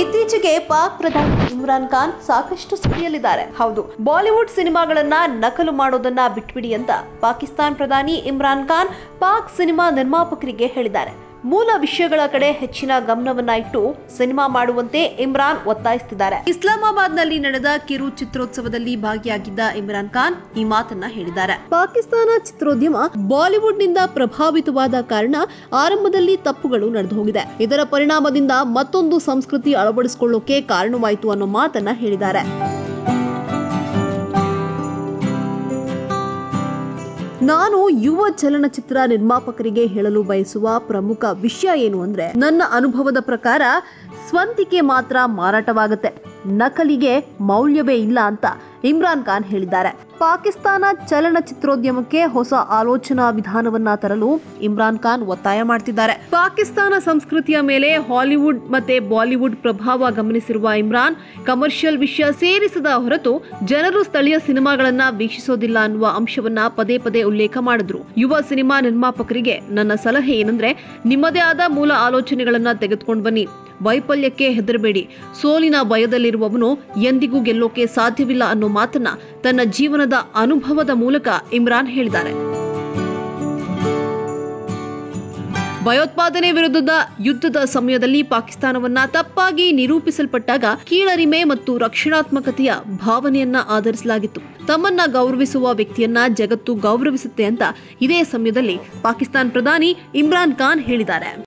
ಇತ್ತೀಚೆಗೆ ಪಾಕ್ ಪ್ರಧಾನಿ ಇಮ್ರಾನ್ ಖಾನ್ ಸಾಕಷ್ಟು ಸುದ್ದಿಯಲ್ಲಿದ್ದಾರೆ ಹೌದು ಬಾಲಿವುಡ್ ಸಿನಿಮಾಗಳನ್ನ ನಕಲು ಮಾಡೋದನ್ನ ಬಿಟ್ಬಿಡಿ ಅಂತ ಪಾಕಿಸ್ತಾನ್ ಪ್ರಧಾನಿ ಇಮ್ರಾನ್ ಖಾನ್ ಪಾಕ್ ಸಿನಿಮಾ ನಿರ್ಮಾಪಕರಿಗೆ ಹೇಳಿದ್ದಾರೆ ಮೂಲ ವಿಷಯಗಳ ಕಡೆ ಹೆಚ್ಚಿನ ಗಮನವನ್ನ ಇಟ್ಟು ಸಿನಿಮಾ ಮಾಡುವಂತೆ ಇಮ್ರಾನ್ ಒತ್ತಾಯಿಸುತ್ತಿದ್ದಾರೆ ಇಸ್ಲಾಮಾಬಾದ್ನಲ್ಲಿ ನಡೆದ ಕಿರು ಚಿತ್ರೋತ್ಸವದಲ್ಲಿ ಭಾಗಿಯಾಗಿದ್ದ ಇಮ್ರಾನ್ ಖಾನ್ ಈ ಮಾತನ್ನ ಹೇಳಿದ್ದಾರೆ ಪಾಕಿಸ್ತಾನ ಚಿತ್ರೋದ್ಯಮ ಬಾಲಿವುಡ್ನಿಂದ ಪ್ರಭಾವಿತವಾದ ಕಾರಣ ಆರಂಭದಲ್ಲಿ ತಪ್ಪುಗಳು ನಡೆದು ಹೋಗಿದೆ ಇದರ ಪರಿಣಾಮದಿಂದ ಮತ್ತೊಂದು ಸಂಸ್ಕೃತಿ ಅಳವಡಿಸಿಕೊಳ್ಳೋಕೆ ಕಾರಣವಾಯಿತು ಅನ್ನೋ ಮಾತನ್ನ ಹೇಳಿದ್ದಾರೆ ನಾನು ಯುವ ಚಲನಚಿತ್ರ ನಿರ್ಮಾಪಕರಿಗೆ ಹೇಳಲು ಬಯಸುವ ಪ್ರಮುಖ ವಿಷಯ ಏನು ಅಂದ್ರೆ ನನ್ನ ಅನುಭವದ ಪ್ರಕಾರ ಸ್ವಂತಿಕೆ ಮಾತ್ರ ಮಾರಾಟವಾಗುತ್ತೆ ನಕಲಿಗೆ ಮೌಲ್ಯವೇ ಇಲ್ಲ ಅಂತ ಇಮ್ರಾನ್ ಖಾನ್ ಹೇಳಿದ್ದಾರೆ ಪಾಕಿಸ್ತಾನ ಚಲನಚಿತ್ರೋದ್ಯಮಕ್ಕೆ ಹೊಸ ಆಲೋಚನಾ ವಿಧಾನವನ್ನ ತರಲು ಇಮ್ರಾನ್ ಖಾನ್ ಒತ್ತಾಯ ಮಾಡ್ತಿದ್ದಾರೆ ಪಾಕಿಸ್ತಾನ ಸಂಸ್ಕೃತಿಯ ಮೇಲೆ ಹಾಲಿವುಡ್ ಮತ್ತೆ ಬಾಲಿವುಡ್ ಪ್ರಭಾವ ಗಮನಿಸಿರುವ ಇಮ್ರಾನ್ ಕಮರ್ಷಿಯಲ್ ವಿಷಯ ಸೇರಿಸದ ಹೊರತು ಜನರು ಸ್ಥಳೀಯ ಸಿನಿಮಾಗಳನ್ನ ವೀಕ್ಷಿಸೋದಿಲ್ಲ ಅನ್ನುವ ಅಂಶವನ್ನ ಪದೇ ಪದೇ ಉಲ್ಲೇಖ ಮಾಡಿದ್ರು ಯುವ ಸಿನಿಮಾ ನಿರ್ಮಾಪಕರಿಗೆ ನನ್ನ ಸಲಹೆ ಏನಂದ್ರೆ ನಿಮ್ಮದೇ ಆದ ಮೂಲ ಆಲೋಚನೆಗಳನ್ನ ತೆಗೆದುಕೊಂಡು ಬನ್ನಿ ವೈಫಲ್ಯಕ್ಕೆ ಹೆದರಬೇಡಿ ಸೋಲಿನ ಭಯದಲ್ಲಿರುವವನು ಎಂದಿಗೂ ಗೆಲ್ಲೋಕೆ ಸಾಧ್ಯವಿಲ್ಲ ಅನ್ನೋ ಮಾತನ್ನ ತನ್ನ ಜೀವನದ ಅನುಭವದ ಮೂಲಕ ಇಮ್ರಾನ್ ಹೇಳಿದ್ದಾರೆ ಭಯೋತ್ಪಾದನೆ ವಿರುದ್ಧದ ಯುದ್ಧದ ಸಮಯದಲ್ಲಿ ಪಾಕಿಸ್ತಾನವನ್ನ ತಪ್ಪಾಗಿ ನಿರೂಪಿಸಲ್ಪಟ್ಟಾಗ ಕೀಳರಿಮೆ ಮತ್ತು ರಕ್ಷಣಾತ್ಮಕತೆಯ ಭಾವನೆಯನ್ನ ಆಧರಿಸಲಾಗಿತ್ತು ತಮ್ಮನ್ನ ಗೌರವಿಸುವ ವ್ಯಕ್ತಿಯನ್ನ ಜಗತ್ತು ಗೌರವಿಸುತ್ತೆ ಅಂತ ಇದೇ ಸಮಯದಲ್ಲಿ ಪಾಕಿಸ್ತಾನ ಪ್ರಧಾನಿ ಇಮ್ರಾನ್ ಖಾನ್ ಹೇಳಿದ್ದಾರೆ